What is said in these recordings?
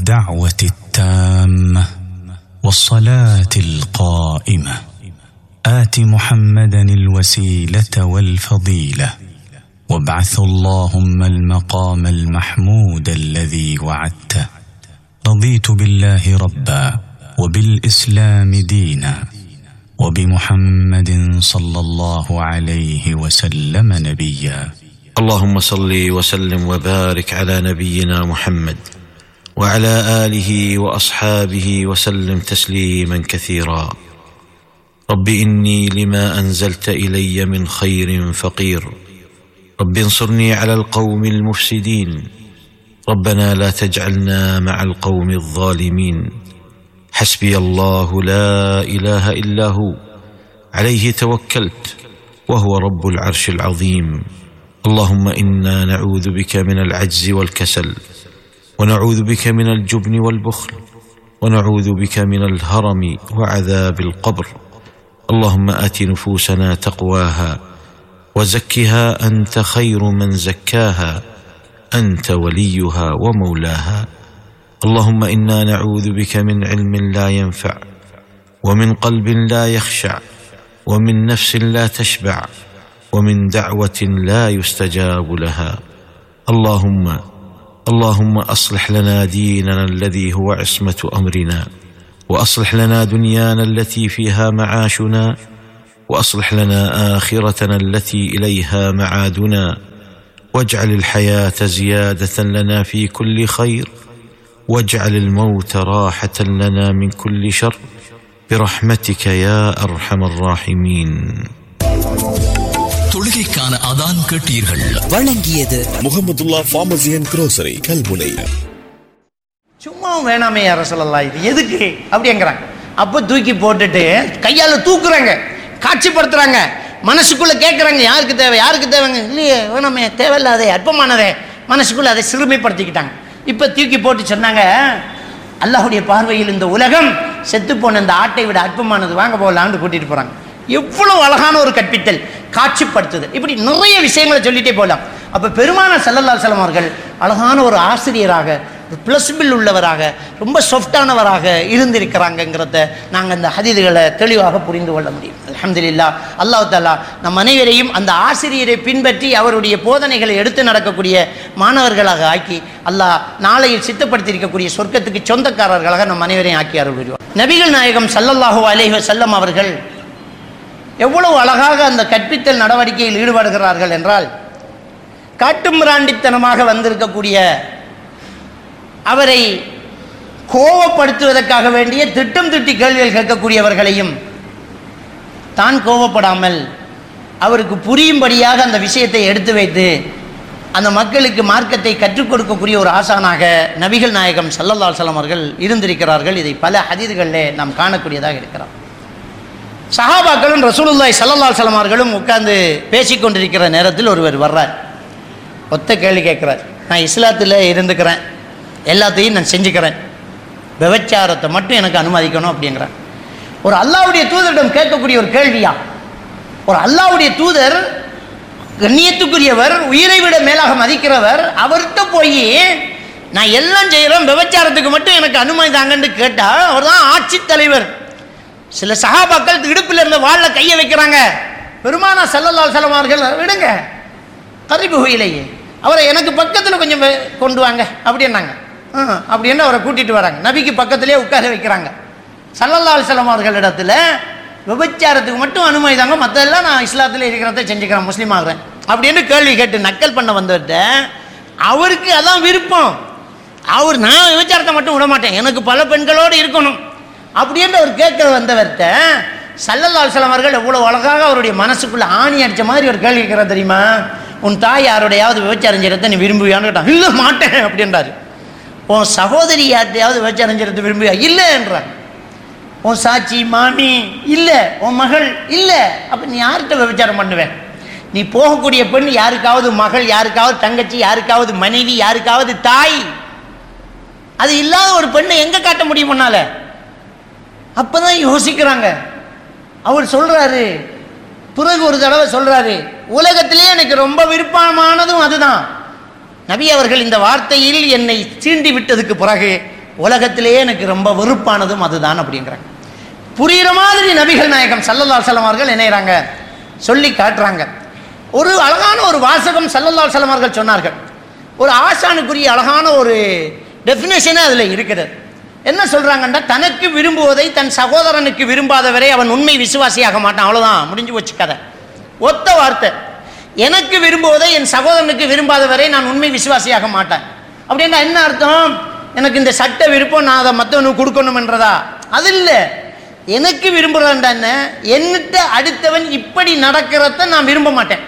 الدعوه التامه والصلاه القائمه ات محمدا الوسيله والفضيله وابعث اللهم المقام المحمود الذي وعدته رضيت بالله ربا وبالاسلام دينا وبمحمد صلى الله عليه وسلم نبيا اللهم صل وسلم وبارك على نبينا محمد وعلى اله واصحابه وسلم تسليما كثيرا رب اني لما انزلت الي من خير فقير رب انصرني على القوم المفسدين ربنا لا تجعلنا مع القوم الظالمين حسبي الله لا اله الا هو عليه توكلت وهو رب العرش العظيم اللهم انا نعوذ بك من العجز والكسل ونعوذ بك من الجبن والبخل ونعوذ بك من الهرم وعذاب القبر اللهم ات نفوسنا تقواها وزكها انت خير من زكاها انت وليها ومولاها اللهم انا نعوذ بك من علم لا ينفع ومن قلب لا يخشع ومن نفس لا تشبع ومن دعوه لا يستجاب لها اللهم اللهم اصلح لنا ديننا الذي هو عصمه امرنا واصلح لنا دنيانا التي فيها معاشنا واصلح لنا اخرتنا التي اليها معادنا واجعل الحياه زياده لنا في كل خير واجعل الموت راحه لنا من كل شر برحمتك يا ارحم الراحمين தொழுகைக்கான அதான் கேட்டீர்கள் வழங்கியது Mohamedulla pharmacy and grocery Kalmunai சும்மா வேணாமே யார சொல்லலாம் இது எதுக்கு அப்படிங்கிறாங்க அப்போ தூக்கி போட்டுட்டு கையால் தூக்குறாங்க காட்சிப்படுத்துறாங்க மனசுக்குள்ள கேட்குறாங்க யாருக்கு தேவை யாருக்கு தேவைங்க இல்லையே வேணாமே தேவையில்லாதே அற்பமானதே மனசுக்குள்ள அதை சிறுமைப்படுத்திக்கிட்டாங்க இப்போ தூக்கி போட்டு சொன்னாங்க அல்லாஹுடைய பார்வையில் இந்த உலகம் செத்து போன இந்த ஆட்டை விட அற்பமானது வாங்க போகலான்னு கூட்டிட்டு போறாங்க எவ்வளவு அழகான ஒரு கற்பித்தல் காட்சிப்படுத்துதல் இப்படி நிறைய விஷயங்களை சொல்லிட்டே போகலாம் அப்போ பெருமான சல்லல்லா செல்லம் அவர்கள் அழகான ஒரு ஆசிரியராக பிளஸ்பில் உள்ளவராக ரொம்ப சாஃப்டானவராக இருந்திருக்கிறாங்கங்கிறத நாங்கள் அந்த ஹதீதுகளை தெளிவாக புரிந்து கொள்ள முடியும் அல்ஹம்துலில்லா அல்லாஹ் தாலா நம் அனைவரையும் அந்த ஆசிரியரை பின்பற்றி அவருடைய போதனைகளை எடுத்து நடக்கக்கூடிய மாணவர்களாக ஆக்கி அல்லாஹ் நாளையில் சித்தப்படுத்தியிருக்கக்கூடிய சொர்க்கத்துக்கு சொந்தக்காரர்களாக நம் அனைவரையும் ஆக்கி அருள் புரிவார் நபிகள் நாயகம் சல்லல்லாஹு அலைஹி வஸல்லம் அவர்கள் எவ்வளவு அழகாக அந்த கற்பித்தல் நடவடிக்கையில் ஈடுபடுகிறார்கள் என்றால் காட்டுமிராண்டித்தனமாக வந்திருக்கக்கூடிய அவரை கோவப்படுத்துவதற்காக வேண்டிய திட்டம் திட்டி கேள்விகள் கேட்கக்கூடியவர்களையும் தான் கோவப்படாமல் அவருக்கு புரியும்படியாக அந்த விஷயத்தை எடுத்து வைத்து அந்த மக்களுக்கு மார்க்கத்தை கற்றுக் கொடுக்கக்கூடிய ஒரு ஆசானாக நபிகள் நாயகம் சல்லல்லா அலுவலம் அவர்கள் இருந்திருக்கிறார்கள் இதை பல ஹதீதுகளிலே நாம் காணக்கூடியதாக இருக்கிறோம் சஹாபாக்களும் ரசூலுல்லாய் சல்லல்லா அலுவலம் அவர்களும் உட்கார்ந்து பேசிக்கொண்டிருக்கிற நேரத்தில் ஒருவர் வர்றார் ஒத்த கேள்வி கேட்குறார் நான் இஸ்லாத்தில் இருந்துக்கிறேன் எல்லாத்தையும் நான் செஞ்சுக்கிறேன் விபச்சாரத்தை மட்டும் எனக்கு அனுமதிக்கணும் அப்படிங்கிறார் ஒரு அல்லாவுடைய தூதரிடம் கேட்கக்கூடிய ஒரு கேள்வியா ஒரு அல்லாவுடைய தூதர் கண்ணியத்துக்குரியவர் உயிரை விட மேலாக மதிக்கிறவர் அவர்கிட்ட போய் நான் எல்லாம் செய்கிறேன் விபச்சாரத்துக்கு மட்டும் எனக்கு அனுமதி தாங்கன்னு கேட்டால் அவர் தான் ஆட்சித் தலைவர் சில சகாபாக்கள் இடுப்பில் இருந்த வாளில் கையை வைக்கிறாங்க பெருமானா செல்லல்லால் செல்லமார்கள் விடுங்க கரிபு இலையே அவரை எனக்கு பக்கத்தில் கொஞ்சம் வே- கொண்டு வாங்க அப்படின்னாங்க ஆ, அப்படின்னு அவரை கூட்டிட்டு வராங்க நபிக்கு பக்கத்திலே உட்கார வைக்கிறாங்க சல்லல்லால் செல்லம் அவர்களிடத்துல விபச்சாரத்துக்கு மட்டும் அனுமதி தாங்க மற்றெல்லாம் நான் இஸ்லாத்தில் இருக்கிறத செஞ்சுக்கிறேன் முஸ்லீம் ஆகிறேன் அப்படின்னு கேள்வி கேட்டு நக்கல் பண்ண வந்தவர்கிட்ட அவருக்கு அதான் விருப்பம் அவர் நான் விபச்சாரத்தை மட்டும் விட மாட்டேன் எனக்கு பல பெண்களோடு இருக்கணும் அப்படின்னு அவர் கேட்க வந்தவர்கிட்ட சல்லல்லால் செல்லம் அவர்கள் எவ்வளோ அழகாக அவருடைய மனசுக்குள்ள ஆணி அடிச்ச மாதிரி ஒரு கேள்வி கேட்கிறார் தெரியுமா உன் தாய் யாருடையாவது விபச்சாரம் செய்யறத நீ விரும்புவியான்னு கேட்டான் இல்லை மாட்டேன் அப்படின்றாரு உன் சகோதரி யார்ட்டையாவது விபச்சாரம் செய்யறது விரும்புவியா இல்லை என்றார் உன் சாட்சி மாமி இல்லை உன் மகள் இல்லை அப்போ நீ யார்கிட்ட விபச்சாரம் பண்ணுவேன் நீ போகக்கூடிய பெண் யாருக்காவது மகள் யாருக்காவது தங்கச்சி யாருக்காவது மனைவி யாருக்காவது தாய் அது இல்லாத ஒரு பெண்ணை எங்க காட்ட முடியும் முன்னால அப்பதான் யோசிக்கிறாங்க அவர் சொல்றாரு பிறகு ஒரு தடவை சொல்றாரு உலகத்திலே எனக்கு ரொம்ப விருப்பமானதும் அதுதான் நபி அவர்கள் இந்த வார்த்தையில் என்னை சீண்டி விட்டதுக்கு பிறகு உலகத்திலேயே எனக்கு ரொம்ப வெறுப்பானதும் அதுதான் அப்படிங்கிறாங்க புரிகிற மாதிரி நபிகள் நாயகம் சல்லல்லா சலம் அவர்கள் இணைகிறாங்க சொல்லி காட்டுறாங்க ஒரு அழகான ஒரு வாசகம் சல்லல்லா சலம் அவர்கள் சொன்னார்கள் ஒரு ஆசானுக்குரிய அழகான ஒரு டெஃபினேஷனே அதில் இருக்கிறது என்ன சொல்றாங்கன்னா தனக்கு விரும்புவதை தன் சகோதரனுக்கு விரும்பாதவரை அவன் உண்மை விசுவாசியாக மாட்டான் அவ்வளவுதான் முடிஞ்சு போச்சு கதை ஒத்த வார்த்தை எனக்கு விரும்புவதை என் சகோதரனுக்கு விரும்பாதவரை நான் உண்மை விசுவாசியாக மாட்டேன் அப்படின்னா என்ன அர்த்தம் எனக்கு இந்த சட்ட விருப்பம் நான் அதை மற்றவனுக்கு கொடுக்கணும்ன்றதா அது இல்லை எனக்கு விரும்புகிறேன்டா என்ன என்னிட்ட அடுத்தவன் இப்படி நடக்கிறத நான் விரும்ப மாட்டேன்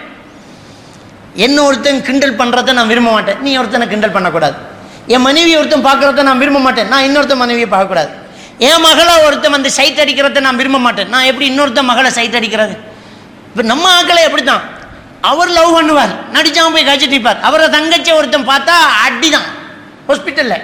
என்ன ஒருத்தன் கிண்டல் பண்ணுறத நான் விரும்ப மாட்டேன் நீ ஒருத்தனை கிண்டல் பண்ணக்கூடாது என் மனைவி ஒருத்தன் பார்க்குறத நான் விரும்ப மாட்டேன் நான் இன்னொருத்தன் மனைவியை பார்க்கக்கூடாது என் மகளை ஒருத்தன் வந்து சைட் அடிக்கிறத நான் விரும்ப மாட்டேன் நான் எப்படி இன்னொருத்தன் மகளை சைட் அடிக்கிறது இப்போ நம்ம ஆக்களை எப்படித்தான் அவர் லவ் பண்ணுவார் நடிச்சாம போய் காய்ச்சிட்டு இருப்பார் அவரை தங்கச்சி ஒருத்தன் பார்த்தா அடி தான் ஹாஸ்பிட்டலில்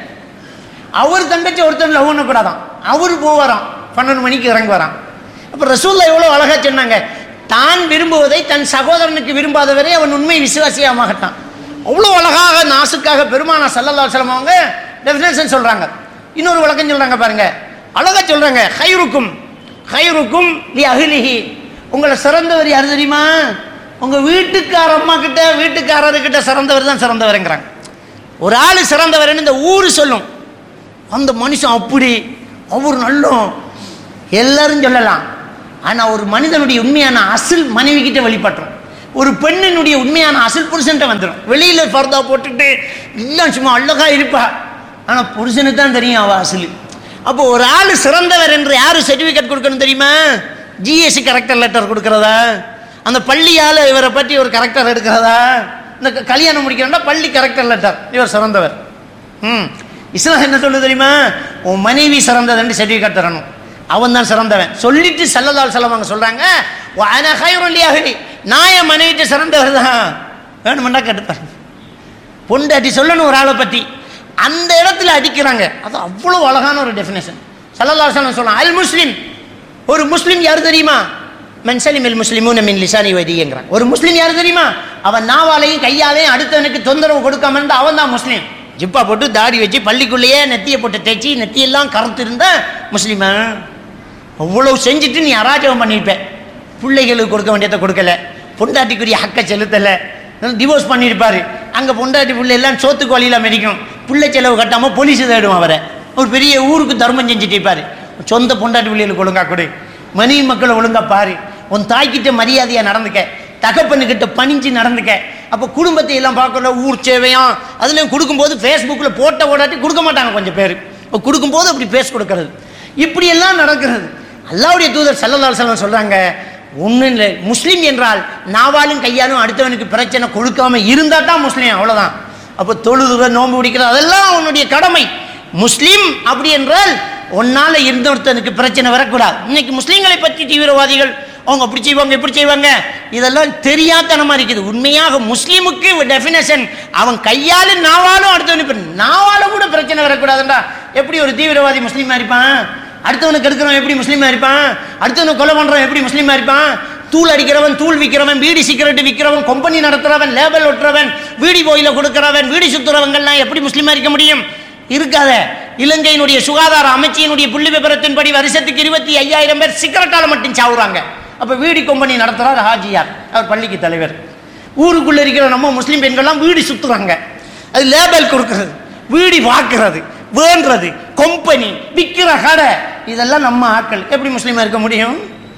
அவர் தங்கச்சி ஒருத்தன் லவ் பண்ணக்கூடாதான் அவர் போவாராம் பன்னெண்டு மணிக்கு இறங்குவாராம் அப்போ ரசூல்லா எவ்வளோ அழகா சொன்னாங்க தான் விரும்புவதை தன் சகோதரனுக்கு விரும்பாதவரை அவன் உண்மை விசுவாசியாக மாட்டான் அவ்வளோ அழகாக நாசுக்காக பெருமானா சல்லல்லா அலுவலம் அவங்க டெஃபினேஷன் சொல்கிறாங்க இன்னொரு விளக்கம் சொல்கிறாங்க பாருங்க அழகா சொல்கிறாங்க ஹைருக்கும் ஹைருக்கும் லி அகிலிஹி உங்களை சிறந்தவர் யார் தெரியுமா உங்கள் வீட்டுக்கார அம்மா கிட்ட வீட்டுக்காரர்கிட்ட சிறந்தவர் தான் சிறந்தவருங்கிறாங்க ஒரு ஆள் சிறந்தவர்னு இந்த ஊர் சொல்லும் அந்த மனுஷன் அப்படி அவர் நல்லோம் எல்லாரும் சொல்லலாம் ஆனால் ஒரு மனிதனுடைய உண்மையான அசில் மனைவி கிட்ட வெளிப்பட்டுரும் ஒரு பெண்ணினுடைய உண்மையான அசில் புருஷன்ட்ட வந்துடும் வெளியில் பர்தா போட்டுட்டு எல்லாம் சும்மா அழகா இருப்பா ஆனால் புருஷனுக்கு தான் தெரியும் அவ அசில் அப்போ ஒரு ஆள் சிறந்தவர் என்று யார் சர்டிஃபிகேட் கொடுக்கணும் தெரியுமா ஜிஎஸ்சி கரெக்டர் லெட்டர் கொடுக்கறதா அந்த பள்ளியால் இவரை பற்றி ஒரு கரெக்டர் எடுக்கிறதா இந்த க- கல்யாணம் முடிக்கிறோம்னா பள்ளி கரெக்டர் லெட்டர் இவர் சிறந்தவர் ம் இஸ்லாம் என்ன சொல்லுது தெரியுமா உன் மனைவி சிறந்ததுன்னு சர்டிஃபிகேட் தரணும் அவன் தான் சிறந்தவன் சொல்லிட்டு சல்லல்லால் செல்லம் அவங்க சொல்றாங்க அனகாயிரொல்லியாகி நான் என் மனைவிட்டு சிறந்தவர் தான் வேணுமெண்டா கேட்டுப்பாரு பொண்டாட்டி சொல்லணும் ஒரு ஆளை பற்றி அந்த இடத்துல அடிக்கிறாங்க அது அவ்வளோ அழகான ஒரு டெஃபினேஷன் சல்லல்லாஹு அலைஹி சொல்லலாம் அல் முஸ்லிம் ஒரு முஸ்லிம் யார் தெரியுமா மென்சலிம் இல் முஸ்லிமும் மின் லிசானி வைதிங்கிறான் ஒரு முஸ்லிம் யார் தெரியுமா அவன் நாவாலையும் கையாலையும் அடுத்தவனுக்கு தொந்தரவு கொடுக்காம இருந்தா அவன் தான் முஸ்லீம் ஜிப்பா போட்டு தாடி வச்சு பள்ளிக்குள்ளேயே நெத்தியை போட்டு தேய்ச்சி நெத்தியெல்லாம் கருத்து இருந்தா முஸ்லீமா அவ்வளவு செஞ்சுட்டு நீ அராஜகம் பண்ணியிருப்ப பிள்ளைகளுக்கு கொடுக்க வேண்டியதை கொடுக்கல பொண்டாட்டிக்குரிய ஹக்கை செலுத்தலை டிவோர்ஸ் பண்ணியிருப்பாரு அங்கே பொண்டாட்டி பிள்ளை எல்லாம் சோத்துக்கு வழியில் மிதிக்கும் பிள்ளை செலவு கட்டாமல் போலீஸ் தேடும் அவரை ஒரு பெரிய ஊருக்கு தர்மம் செஞ்சுட்டு இருப்பாரு சொந்த பொண்டாட்டி பிள்ளைகளுக்கு ஒழுங்கா கொடு மனைவி மக்களை ஒழுங்கா பாரு உன் தாய்கிட்ட மரியாதையாக நடந்துக்க தகப்பனுக்கிட்ட பணிஞ்சு நடந்துக்க அப்போ குடும்பத்தை எல்லாம் பார்க்கல ஊர் சேவையாம் அதுலேயும் கொடுக்கும்போது ஃபேஸ்புக்கில் போட்ட ஓடாட்டி கொடுக்க மாட்டாங்க கொஞ்சம் பேர் இப்போ கொடுக்கும்போது அப்படி பேஸ் கொடுக்கறது இப்படியெல்லாம் நடக்கிறது அல்லாவுடைய தூதர் சல்லல்லாஹு அலைஹி வஸல்லம் சொல்றாங்க ஒன்றும் இல்லை முஸ்லீம் என்றால் நாவாலும் கையாலும் அடுத்தவனுக்கு பிரச்சனை கொடுக்காம இருந்தா தான் முஸ்லீம் அவ்வளவுதான் அப்போ தொழுதுற நோன்பு பிடிக்கிறது அதெல்லாம் உன்னுடைய கடமை முஸ்லீம் அப்படி என்றால் உன்னால இன்னொருத்தனுக்கு பிரச்சனை வரக்கூடாது இன்னைக்கு முஸ்லீம்களை பற்றி தீவிரவாதிகள் அவங்க அப்படி செய்வாங்க இப்படி செய்வாங்க இதெல்லாம் தெரியாதனமா இருக்குது உண்மையாக முஸ்லீமுக்கு டெஃபினேஷன் அவன் கையாலும் நாவாலும் அடுத்தவனுக்கு நாவால கூட பிரச்சனை வரக்கூடாதுண்டா எப்படி ஒரு தீவிரவாதி முஸ்லீமா இருப்பான் அடுத்தவனுக்கு எடுக்கிறவன் எப்படி முஸ்லீமா இருப்பான் அடுத்தவனுக்கு கொலை பண்றவன் எப்படி முஸ்லீமா இருப்பான் தூள் அடிக்கிறவன் தூள் விற்கிறவன் பீடி சிகரெட் விற்கிறவன் கம்பெனி நடத்துறவன் லேபல் ஒட்டுறவன் வீடி போயில கொடுக்கிறவன் வீடி சுத்துறவங்கெல்லாம் எப்படி முஸ்லீமா இருக்க முடியும் இருக்காத இலங்கையினுடைய சுகாதார அமைச்சியினுடைய புள்ளி விபரத்தின்படி வருஷத்துக்கு இருபத்தி ஐயாயிரம் பேர் சிகரெட்டால மட்டும் சாவுறாங்க அப்ப வீடி கம்பெனி நடத்துறார் ஹாஜியார் அவர் பள்ளிக்கு தலைவர் ஊருக்குள்ள இருக்கிற நம்ம முஸ்லீம் பெண்கள்லாம் வீடி சுத்துறாங்க அது லேபல் கொடுக்கிறது வீடி வாக்குறது வேண்டுறது கம்பெனி விற்கிற கடை இதெல்லாம் நம்ம ஆட்கள் எப்படி முஸ்லீமா இருக்க முடியும்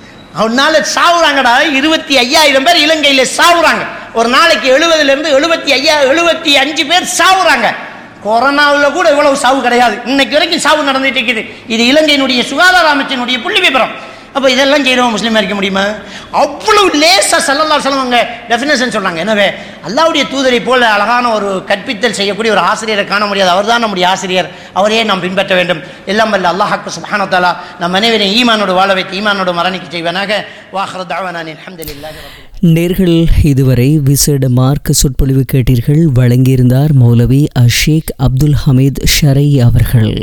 அவனால சாவுறாங்கடா இருபத்தி ஐயாயிரம் பேர் இலங்கையில சாவுறாங்க ஒரு நாளைக்கு எழுபதுல இருந்து எழுபத்தி ஐயா எழுபத்தி அஞ்சு பேர் சாவுறாங்க கொரோனாவில் கூட இவ்வளவு சாவு கிடையாது இன்னைக்கு வரைக்கும் சாவு நடந்துட்டு இருக்குது இது இலங்கையினுடைய சுகாதார அமைச்சினுடைய புள்ளி விபரம் அப்போ இதெல்லாம் செய்யறவன் முஸ்லீமா இருக்க முடியுமா அவ்வளவு லேசா சல்லல்லா சொல்லுவாங்க டெஃபினேஷன் சொல்றாங்க எனவே அல்லாவுடைய தூதரை போல அழகான ஒரு கற்பித்தல் செய்யக்கூடிய ஒரு ஆசிரியரை காண முடியாது அவர்தான் நம்முடைய ஆசிரியர் அவரையே நாம் பின்பற்ற வேண்டும் எல்லாம் வல்ல அல்லாஹாக்கு சுப்ஹானஹு வ தஆலா நம் அனைவரையும் ஈமானோடு வாழ வைத்து ஈமானோடு மரணிக்க செய்வனாக வாஹர் தாவனான் அல்ஹம்துலில்லாஹி ரப்பில் நேர்கள் இதுவரை விசேட மார்க்க சொற்பொழிவு கேட்டீர்கள் வழங்கியிருந்தார் மௌலவி அஷேக் அப்துல் ஹமீத் ஷரை அவர்கள்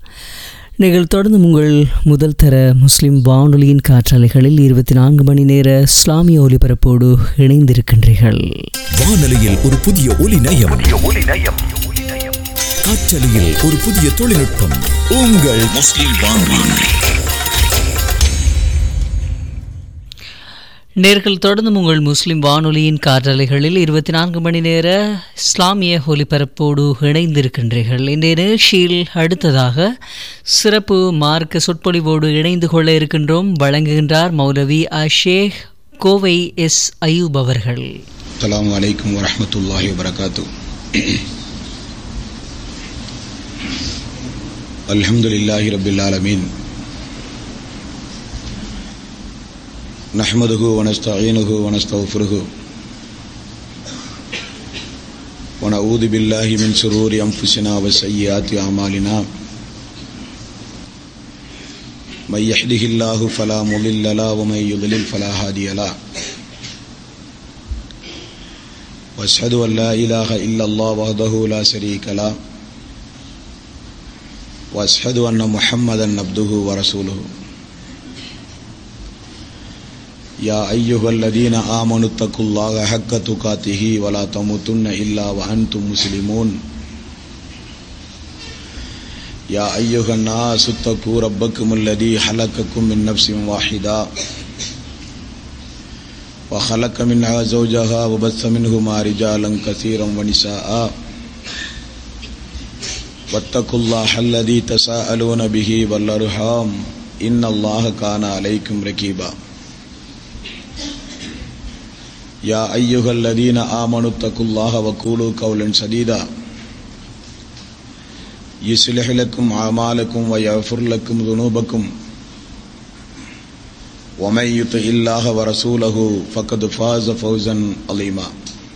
நீங்கள் தொடர்ந்து உங்கள் முதல் தர முஸ்லிம் வானொலியின் காற்றாலைகளில் இருபத்தி நான்கு மணி நேர இஸ்லாமிய ஒலிபரப்போடு இணைந்திருக்கின்றீர்கள் வானொலியில் ஒரு புதிய ஒலி நயம் காற்றலையில் ஒரு புதிய தொழில்நுட்பம் உங்கள் முஸ்லிம் வானொலி நேர்கள் தொடர்ந்து உங்கள் முஸ்லிம் வானொலியின் காற்றலைகளில் இருபத்தி நான்கு மணி நேர இஸ்லாமிய ஒலிபரப்போடு இணைந்திருக்கின்றீர்கள் இந்த நிகழ்ச்சியில் அடுத்ததாக சிறப்பு மார்க்க சொற்பொழிவோடு இணைந்து கொள்ள இருக்கின்றோம் வழங்குகின்றார் மௌலவி அஷேக் கோவை எஸ் அயூப் அவர்கள் السلام عليكم ورحمة الله وبركاته الحمد لله رب العالمين نحمده ونستعينه ونستغفره ونعوذ بالله من شرور أنفسنا وسيئات أعمالنا من يهده الله فلا مضل له ومن يضلل فلا هادي له واشهد ان لا اله الا الله وحده لا شريك له واشهد ان محمدا عبده ورسوله يا ايها الذين امنوا اتقوا الله حق تقاته ولا تموتن الا وانتم مسلمون يا ايها الناس اتقوا ربكم الذي خلقكم من نفس واحده وخلق منها زوجها وبث منهما رجالا كثيرا ونساء واتقوا الله الذي تساءلون به والارحام ان الله كان عليكم رقيبا يا ايها الذين امنوا اتقوا الله وقولوا قولا سديدا يصلح لكم اعمالكم ويغفر لكم ذنوبكم ومن يطع الله ورسوله فقد فاز فوزا عظيما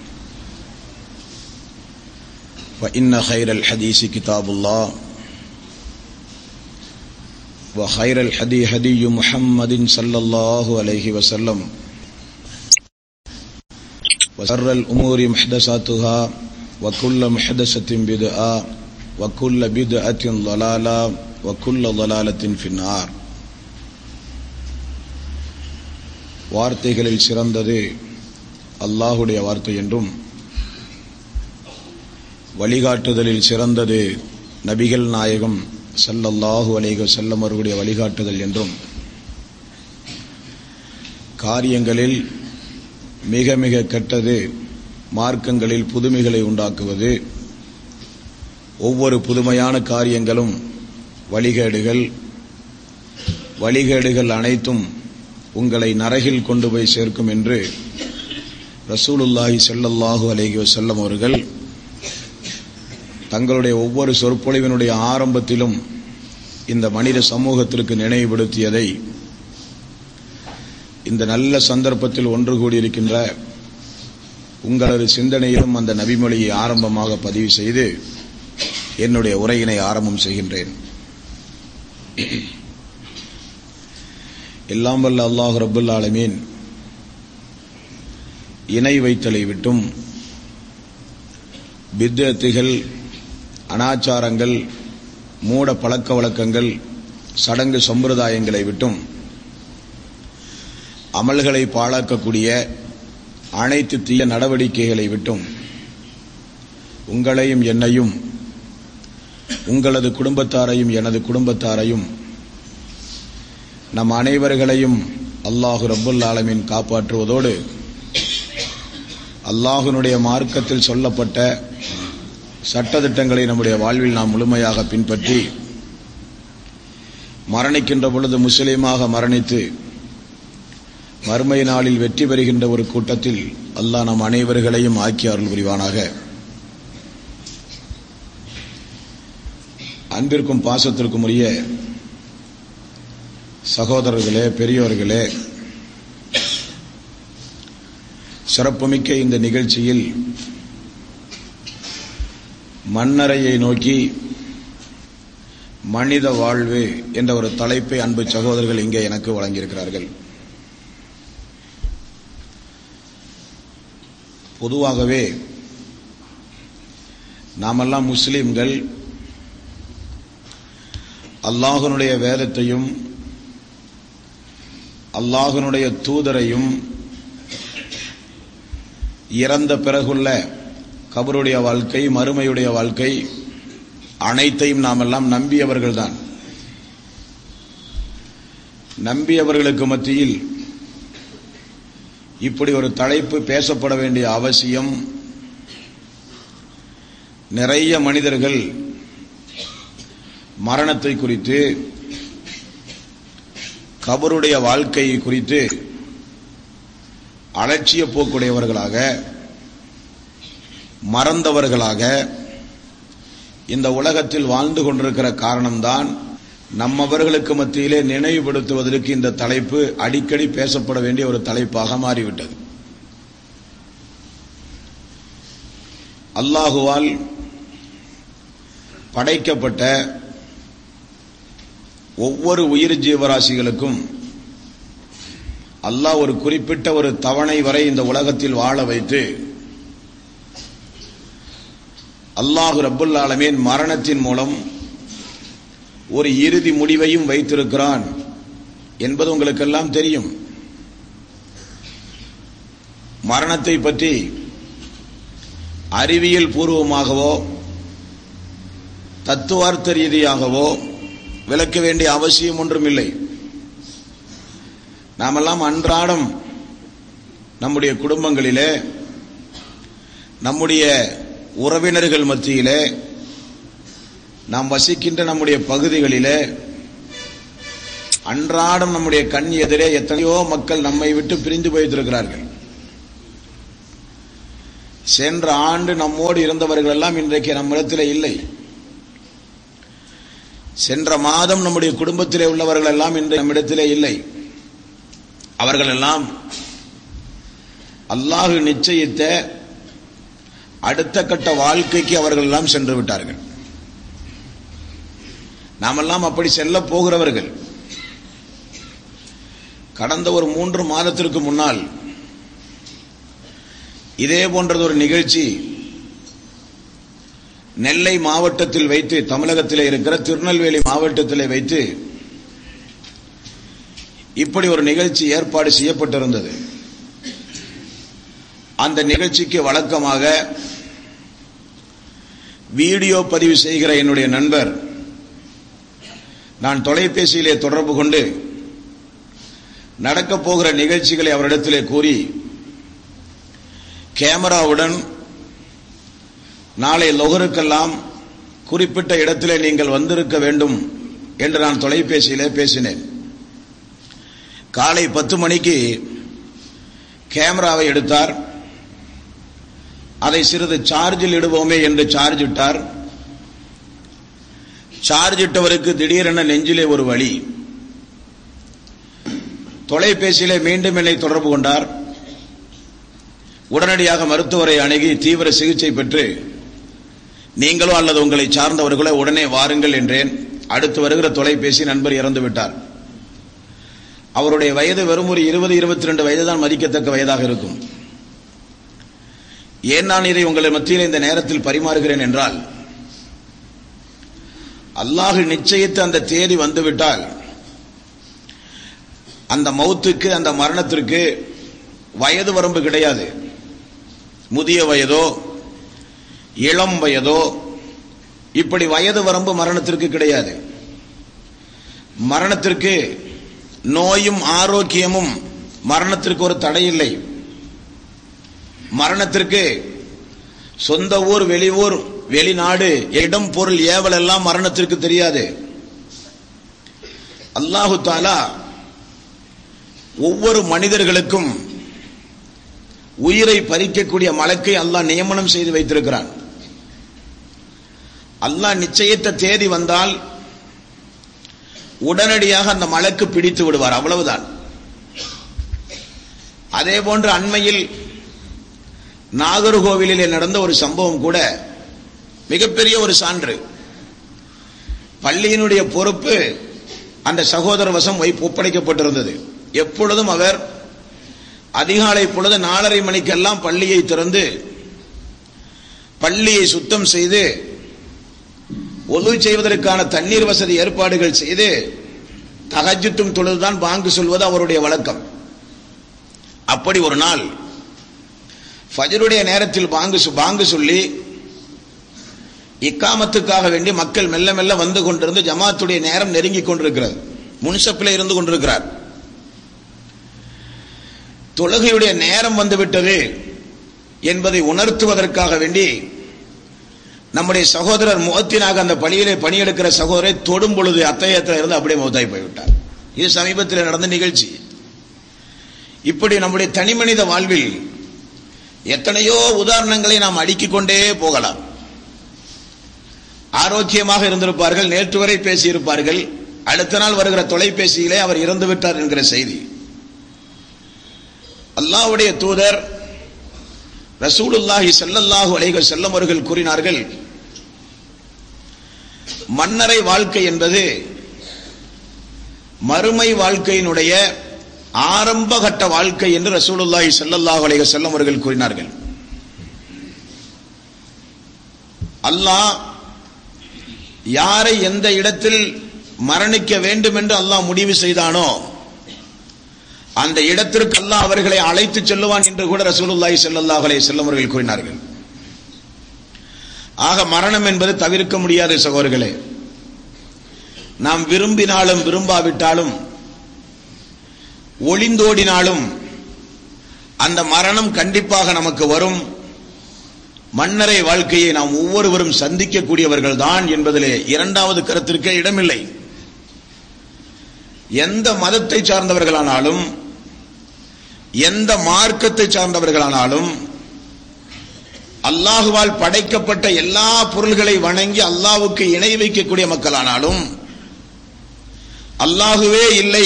وإن خير الحديث كتاب الله وخير الحدي هدي محمد صلى الله عليه وسلم وشر الأمور محدثاتها وكل محدثة بدعة وكل بدعة ضلالة وكل ضلالة في النار வார்த்தைகளில் சிறந்தது அல்லாஹுடைய வார்த்தை என்றும் வழிகாட்டுதலில் சிறந்தது நபிகள் நாயகம் சல்லல்லாஹு அலைஹி செல்லம் அவர்களுடைய வழிகாட்டுதல் என்றும் காரியங்களில் மிக மிக கெட்டது மார்க்கங்களில் புதுமைகளை உண்டாக்குவது ஒவ்வொரு புதுமையான காரியங்களும் வழிகேடுகள் வழிகேடுகள் அனைத்தும் உங்களை நரகில் கொண்டு போய் சேர்க்கும் என்று ரசூலுல்லாஹி ஸல்லல்லாஹு அலைஹி வஸல்லம் அவர்கள் தங்களுடைய ஒவ்வொரு சொற்பொழிவினுடைய ஆரம்பத்திலும் இந்த மனித சமூகத்திற்கு நினைவுபடுத்தியதை இந்த நல்ல சந்தர்ப்பத்தில் ஒன்று கூடியிருக்கின்ற உங்களது சிந்தனையிலும் அந்த நபிமொழியை ஆரம்பமாக பதிவு செய்து என்னுடைய உரையினை ஆரம்பம் செய்கின்றேன் எல்லாம் வல்ல அல்லாஹ் ரபுல் ஆலமீன் இணை வைத்தலை விட்டும் பித்தத்துகள் அனாச்சாரங்கள் மூட பழக்க வழக்கங்கள் சடங்கு சம்பிரதாயங்களை விட்டும் அமல்களை பாழாக்கக்கூடிய அனைத்து தீய நடவடிக்கைகளை விட்டும் உங்களையும் என்னையும் உங்களது குடும்பத்தாரையும் எனது குடும்பத்தாரையும் நம் அனைவர்களையும் அல்லாஹு ரப்புல் ஆலமீன் காப்பாற்றுவதோடு அல்லாஹுனுடைய மார்க்கத்தில் சொல்லப்பட்ட சட்டதிட்டங்களை நம்முடைய வாழ்வில் நாம் முழுமையாக பின்பற்றி மரணிக்கின்ற பொழுது முஸ்லீமாக மரணித்து மறுமை நாளில் வெற்றி பெறுகின்ற ஒரு கூட்டத்தில் அல்லாஹ் நம் அனைவர்களையும் ஆக்கி அருள் புரிவானாக அன்பிற்கும் பாசத்திற்கும் உரிய சகோதரர்களே பெரியோர்களே சிறப்புமிக்க இந்த நிகழ்ச்சியில் மண்ணறையை நோக்கி மனித வாழ்வு என்ற ஒரு தலைப்பை அன்பு சகோதரர்கள் இங்கே எனக்கு வழங்கியிருக்கிறார்கள் பொதுவாகவே நாமெல்லாம் முஸ்லிம்கள் அல்லாஹனுடைய வேதத்தையும் அல்லாஹனுடைய தூதரையும் இறந்த பிறகுள்ள கபருடைய வாழ்க்கை மறுமையுடைய வாழ்க்கை அனைத்தையும் நாம் எல்லாம் நம்பியவர்கள்தான் நம்பியவர்களுக்கு மத்தியில் இப்படி ஒரு தலைப்பு பேசப்பட வேண்டிய அவசியம் நிறைய மனிதர்கள் மரணத்தை குறித்து கபருடைய வாழ்க்கையை குறித்து அலட்சிய போக்குடையவர்களாக மறந்தவர்களாக இந்த உலகத்தில் வாழ்ந்து கொண்டிருக்கிற காரணம்தான் நம்மவர்களுக்கு மத்தியிலே நினைவுபடுத்துவதற்கு இந்த தலைப்பு அடிக்கடி பேசப்பட வேண்டிய ஒரு தலைப்பாக மாறிவிட்டது அல்லாஹுவால் படைக்கப்பட்ட ஒவ்வொரு உயிர் ஜீவராசிகளுக்கும் அல்லாஹ் ஒரு குறிப்பிட்ட ஒரு தவணை வரை இந்த உலகத்தில் வாழ வைத்து அல்லாஹு ரப்புல் ஆலமீன் மரணத்தின் மூலம் ஒரு இறுதி முடிவையும் வைத்திருக்கிறான் என்பது உங்களுக்கெல்லாம் தெரியும் மரணத்தை பற்றி அறிவியல் பூர்வமாகவோ தத்துவார்த்த ரீதியாகவோ விளக்க வேண்டிய அவசியம் ஒன்றும் இல்லை நாமெல்லாம் அன்றாடம் நம்முடைய குடும்பங்களிலே நம்முடைய உறவினர்கள் மத்தியிலே நாம் வசிக்கின்ற நம்முடைய பகுதிகளிலே அன்றாடம் நம்முடைய கண் எதிரே எத்தனையோ மக்கள் நம்மை விட்டு பிரிந்து போய்த்திருக்கிறார்கள் சென்ற ஆண்டு நம்மோடு இருந்தவர்கள் எல்லாம் இன்றைக்கு நம்மிடத்தில் இல்லை சென்ற மாதம் நம்முடைய குடும்பத்திலே உள்ளவர்கள் எல்லாம் இன்று நம்மிடத்திலே இல்லை அவர்கள் எல்லாம் அல்லாஹு நிச்சயித்த அடுத்த கட்ட வாழ்க்கைக்கு அவர்கள் எல்லாம் சென்று விட்டார்கள் நாமெல்லாம் அப்படி செல்ல போகிறவர்கள் கடந்த ஒரு மூன்று மாதத்திற்கு முன்னால் இதே போன்றது ஒரு நிகழ்ச்சி நெல்லை மாவட்டத்தில் வைத்து தமிழகத்தில் இருக்கிற திருநெல்வேலி மாவட்டத்தில் வைத்து இப்படி ஒரு நிகழ்ச்சி ஏற்பாடு செய்யப்பட்டிருந்தது அந்த நிகழ்ச்சிக்கு வழக்கமாக வீடியோ பதிவு செய்கிற என்னுடைய நண்பர் நான் தொலைபேசியிலே தொடர்பு கொண்டு நடக்கப் போகிற நிகழ்ச்சிகளை அவரிடத்திலே கூறி கேமராவுடன் நாளை லொகருக்கெல்லாம் குறிப்பிட்ட இடத்திலே நீங்கள் வந்திருக்க வேண்டும் என்று நான் தொலைபேசியிலே பேசினேன் காலை பத்து மணிக்கு கேமராவை எடுத்தார் அதை சிறிது சார்ஜில் இடுவோமே என்று சார்ஜ் இட்டார் சார்ஜ் இட்டவருக்கு திடீரென நெஞ்சிலே ஒரு வழி தொலைபேசியிலே மீண்டும் என்னை தொடர்பு கொண்டார் உடனடியாக மருத்துவரை அணுகி தீவிர சிகிச்சை பெற்று நீங்களோ அல்லது உங்களை சார்ந்தவர்களோ உடனே வாருங்கள் என்றேன் அடுத்து வருகிற தொலைபேசி நண்பர் இறந்து விட்டார் அவருடைய வயது வெறும் ஒரு இருபது இருபத்தி ரெண்டு வயது தான் மதிக்கத்தக்க வயதாக இருக்கும் ஏன் நான் இதை உங்களை மத்தியில் இந்த நேரத்தில் பரிமாறுகிறேன் என்றால் அல்லாஹு நிச்சயித்து அந்த தேதி வந்துவிட்டால் அந்த மௌத்துக்கு அந்த மரணத்திற்கு வயது வரம்பு கிடையாது முதிய வயதோ இளம் வயதோ இப்படி வயது வரம்பு மரணத்திற்கு கிடையாது மரணத்திற்கு நோயும் ஆரோக்கியமும் மரணத்திற்கு ஒரு தடை இல்லை மரணத்திற்கு சொந்த ஊர் வெளியூர் வெளிநாடு இடம் பொருள் ஏவல் எல்லாம் மரணத்திற்கு தெரியாது அல்லாஹு தாலா ஒவ்வொரு மனிதர்களுக்கும் உயிரை பறிக்கக்கூடிய மலக்கை அல்லாஹ் நியமனம் செய்து வைத்திருக்கிறான் அல்லாஹ் நிச்சயித்த தேதி வந்தால் உடனடியாக அந்த மலக்கு பிடித்து விடுவார் அவ்வளவுதான் அதே போன்று அண்மையில் நாகர்கோவிலிலே நடந்த ஒரு சம்பவம் கூட மிகப்பெரிய ஒரு சான்று பள்ளியினுடைய பொறுப்பு அந்த சகோதர வசம் வை ஒப்படைக்கப்பட்டிருந்தது எப்பொழுதும் அவர் அதிகாலை பொழுது நாலரை மணிக்கெல்லாம் பள்ளியை திறந்து பள்ளியை சுத்தம் செய்து ஒது செய்வதற்கான தண்ணீர் வசதி ஏற்பாடுகள் செய்து தகஜத்தும் தொழுதுதான் பாங்கு சொல்வது அவருடைய வழக்கம் அப்படி ஒரு நாள் ஃபஜருடைய நேரத்தில் பாங்கு சொ- பாங்கு சொல்லி இக்காமத்துக்காக வேண்டி மக்கள் மெல்ல மெல்ல வந்து கொண்டிருந்து ஜமாத்துடைய நேரம் நெருங்கி கொண்டிருக்கிறது முன்சப்பில் இருந்து கொண்டிருக்கிறார் தொழுகையுடைய நேரம் வந்துவிட்டது என்பதை உணர்த்துவதற்காக வேண்டி நம்முடைய சகோதரர் முகத்தினாக அந்த பணியிலே பணியெடுக்கிற சகோதரை தொடும் பொழுது அத்தகையத்தில் இருந்து அப்படியே மௌத்தாய் போய்விட்டார் இது சமீபத்தில் நடந்த நிகழ்ச்சி இப்படி நம்முடைய தனிமனித வாழ்வில் எத்தனையோ உதாரணங்களை நாம் அடுக்கிக் கொண்டே போகலாம் ஆரோக்கியமாக இருந்திருப்பார்கள் நேற்று வரை பேசியிருப்பார்கள் அடுத்த நாள் வருகிற தொலைபேசியிலே அவர் இறந்து விட்டார் என்கிற செய்தி அல்லாஹ்வுடைய தூதர் ரசூலுல்லாஹி ஸல்லல்லாஹு அலைஹி வஸல்லம் அவர்கள் கூறினார்கள் மன்னரை வாழ்க்கை என்பது மறுமை வாழ்க்கையினுடைய ஆரம்ப கட்ட வாழ்க்கை என்று ரசூலுல்லாஹி ஸல்லல்லாஹு அலைஹி வஸல்லம் அவர்கள் கூறினார்கள் அல்லாஹ் யாரை எந்த இடத்தில் மரணிக்க வேண்டும் என்று அல்லாஹ் முடிவு செய்தானோ அந்த இடத்திற்கு அல்லாஹ் அவர்களை அழைத்து செல்லுவான் என்று கூட ரசூலுல்லாஹி ஸல்லல்லாஹு அலைஹி வஸல்லம் அவர்கள் கூறினார்கள் ஆக மரணம் என்பது தவிர்க்க முடியாத சகோதரர்களே நாம் விரும்பினாலும் விரும்பாவிட்டாலும் ஒளிந்தோடினாலும் அந்த மரணம் கண்டிப்பாக நமக்கு வரும் மன்னரை வாழ்க்கையை நாம் ஒவ்வொருவரும் சந்திக்கக்கூடியவர்கள் தான் என்பதிலே இரண்டாவது கருத்திற்கே இடமில்லை எந்த மதத்தை சார்ந்தவர்களானாலும் எந்த மார்க்கத்தை சார்ந்தவர்களானாலும் அல்லாஹுவால் படைக்கப்பட்ட எல்லா பொருள்களை வணங்கி அல்லாஹ்வுக்கு இணை வைக்கக்கூடிய மக்களானாலும் அல்லாஹுவே இல்லை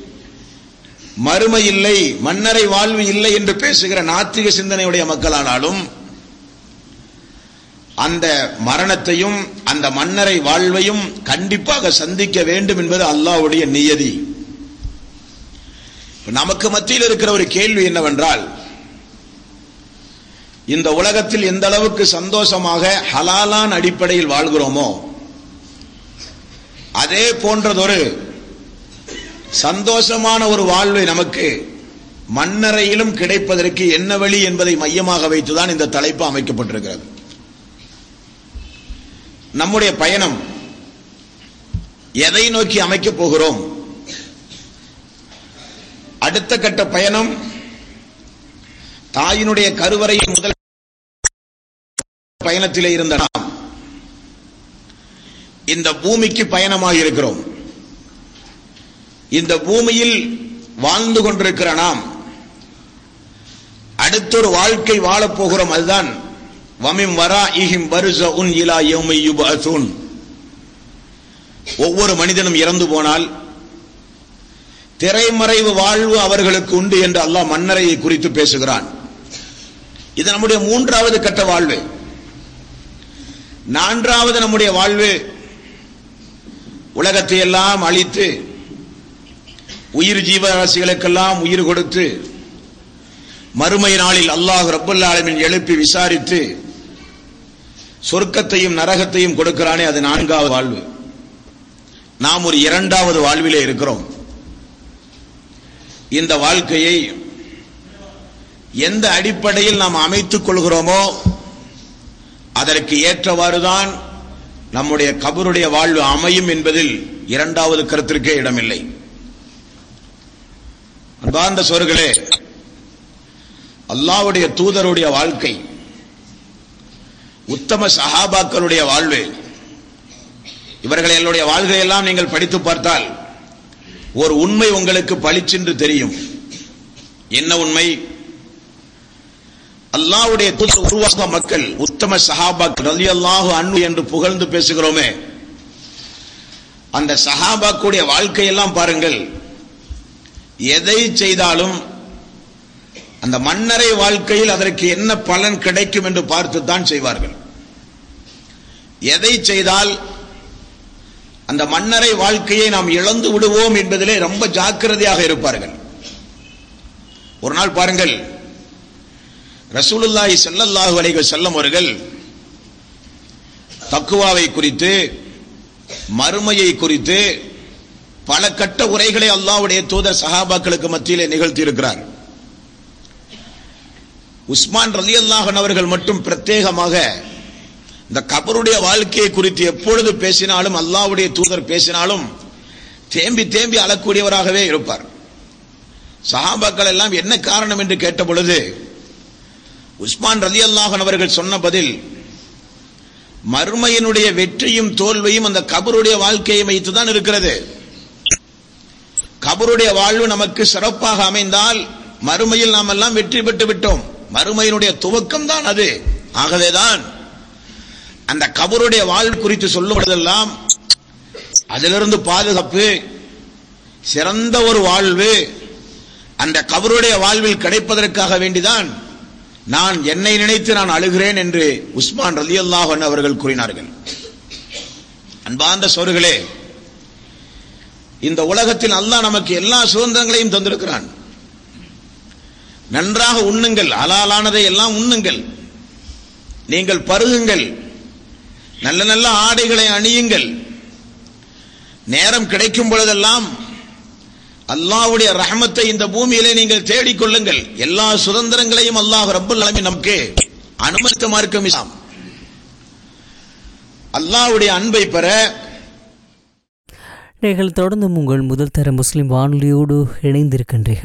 மறுமை இல்லை மன்னரை வாழ்வு இல்லை என்று பேசுகிற நாத்திக சிந்தனையுடைய மக்களானாலும் அந்த மரணத்தையும் அந்த மன்னரை வாழ்வையும் கண்டிப்பாக சந்திக்க வேண்டும் என்பது அல்லாஹ்வுடைய நியதி நமக்கு மத்தியில் இருக்கிற ஒரு கேள்வி என்னவென்றால் இந்த உலகத்தில் எந்த அளவுக்கு சந்தோஷமாக ஹலாலான் அடிப்படையில் வாழ்கிறோமோ அதே போன்றதொரு சந்தோஷமான ஒரு வாழ்வை நமக்கு மன்னரையிலும் கிடைப்பதற்கு என்ன வழி என்பதை மையமாக வைத்துதான் இந்த தலைப்பு அமைக்கப்பட்டிருக்கிறது நம்முடைய பயணம் எதை நோக்கி அமைக்கப் போகிறோம் அடுத்த கட்ட பயணம் தாயினுடைய கருவறையின் முதல் பயணத்திலே இருந்த நாம் இந்த பூமிக்கு பயணமாக இருக்கிறோம் இந்த பூமியில் வாழ்ந்து கொண்டிருக்கிற நாம் அடுத்தொரு வாழ்க்கை வாழப் போகிறோம் அதுதான் வமிம் வரா இஹிம் வருச உன் இலா யௌமை யுபஅஸூன் ஒவ்வொரு மனிதனும் இறந்து போனால் திரைமறைவு வாழ்வு அவர்களுக்கு உண்டு என்று அல்லாஹ் மன்னரையை குறித்து பேசுகிறான் இது நம்முடைய மூன்றாவது கட்ட வாழ்வு நான்காவது நம்முடைய வாழ்வு உலகத்தை எல்லாம் அழித்து உயிர் ஜீவராசிகளுக்கெல்லாம் உயிர் கொடுத்து மறுமை நாளில் அல்லாஹ் ரப்பல் ஆலமீன் எழுப்பி விசாரித்து சொர்க்கத்தையும் நரகத்தையும் கொடுக்கிறானே அது நான்காவது வாழ்வு நாம் ஒரு இரண்டாவது வாழ்விலே இருக்கிறோம் இந்த வாழ்க்கையை எந்த அடிப்படையில் நாம் அமைத்துக் கொள்கிறோமோ அதற்கு ஏற்றவாறுதான் நம்முடைய கபருடைய வாழ்வு அமையும் என்பதில் இரண்டாவது கருத்திற்கே இடமில்லை அன்பார்ந்த சோர்களே அல்லாவுடைய தூதருடைய வாழ்க்கை உத்தம சஹாபாக்களுடைய வாழ்வு இவர்கள் என்னுடைய வாழ்க்கையெல்லாம் நீங்கள் படித்து பார்த்தால் ஒரு உண்மை உங்களுக்கு பளிச்சென்று தெரியும் என்ன உண்மை அல்லாவுடைய தூதர் உருவாக மக்கள் உத்தம சஹாபாக்கள் ரலி அல்லாஹு அன்பு என்று புகழ்ந்து பேசுகிறோமே அந்த சஹாபாக்குடைய வாழ்க்கையெல்லாம் பாருங்கள் எதை செய்தாலும் அந்த மன்னரை வாழ்க்கையில் அதற்கு என்ன பலன் கிடைக்கும் என்று பார்த்துத்தான் செய்வார்கள் எதை செய்தால் அந்த மன்னரை வாழ்க்கையை நாம் இழந்து விடுவோம் என்பதிலே ரொம்ப ஜாக்கிரதையாக இருப்பார்கள் ஒரு நாள் பாருங்கள் ரசூலுல்லாஹி ஸல்லல்லாஹு அலைஹி வஸல்லம் அவர்கள் தக்குவாவை குறித்து மறுமையை குறித்து பல கட்ட உரைகளை அல்லாஹ்வுடைய தூதர் சஹாபாக்களுக்கு மத்தியிலே நிகழ்த்தி இருக்கிறார் உஸ்மான் ரலியல்லாஹன் அவர்கள் மட்டும் பிரத்யேகமாக இந்த கபருடைய வாழ்க்கையை குறித்து எப்பொழுது பேசினாலும் அல்லாஹ்வுடைய தூதர் பேசினாலும் தேம்பி தேம்பி அழக்கூடியவராகவே இருப்பார் சஹாபாக்கள் எல்லாம் என்ன காரணம் என்று கேட்ட பொழுது உஸ்மான் ரலி அல்லாஹன் அவர்கள் சொன்ன பதில் மறுமையினுடைய வெற்றியும் தோல்வியும் அந்த கபருடைய வாழ்க்கையை வைத்துதான் இருக்கிறது கபருடைய வாழ்வு நமக்கு சிறப்பாக அமைந்தால் மறுமையில் நாம் எல்லாம் வெற்றி பெற்று விட்டோம் மறுமையினுடைய துவக்கம் தான் அது ஆகவேதான் அந்த கபருடைய வாழ்வு குறித்து சொல்லும் பொழுதெல்லாம் அதிலிருந்து பாதுகாப்பு சிறந்த ஒரு வாழ்வு அந்த கபருடைய வாழ்வில் கிடைப்பதற்காக வேண்டிதான் நான் என்னை நினைத்து நான் அழுகிறேன் என்று உஸ்மான் ரலி அல்லாஹன் அவர்கள் கூறினார்கள் அன்பார்ந்த சோர்களே இந்த உலகத்தில் அல்லாஹ் நமக்கு எல்லா சுதந்திரங்களையும் தந்திருக்கிறான் நன்றாக உண்ணுங்கள் அலாலானதை எல்லாம் உண்ணுங்கள் நீங்கள் பருகுங்கள் நல்ல நல்ல ஆடைகளை அணியுங்கள் நேரம் கிடைக்கும் பொழுதெல்லாம் அல்லாஹ்வுடைய ரஹமத்தை இந்த பூமியிலே நீங்கள் தேடிக் கொள்ளுங்கள் எல்லா சுதந்திரங்களையும் அல்லாஹ் ரப்பல் alamin நமக்கு அனுமதித்த மார்க்கம் இஸ்லாம் அல்லாஹ்வுடைய அன்பை பெற நீங்கள் தொடர்ந்து உங்கள் முதல் தர முஸ்லிம் வானொலியோடு இணைந்திருக்கின்றீர்கள்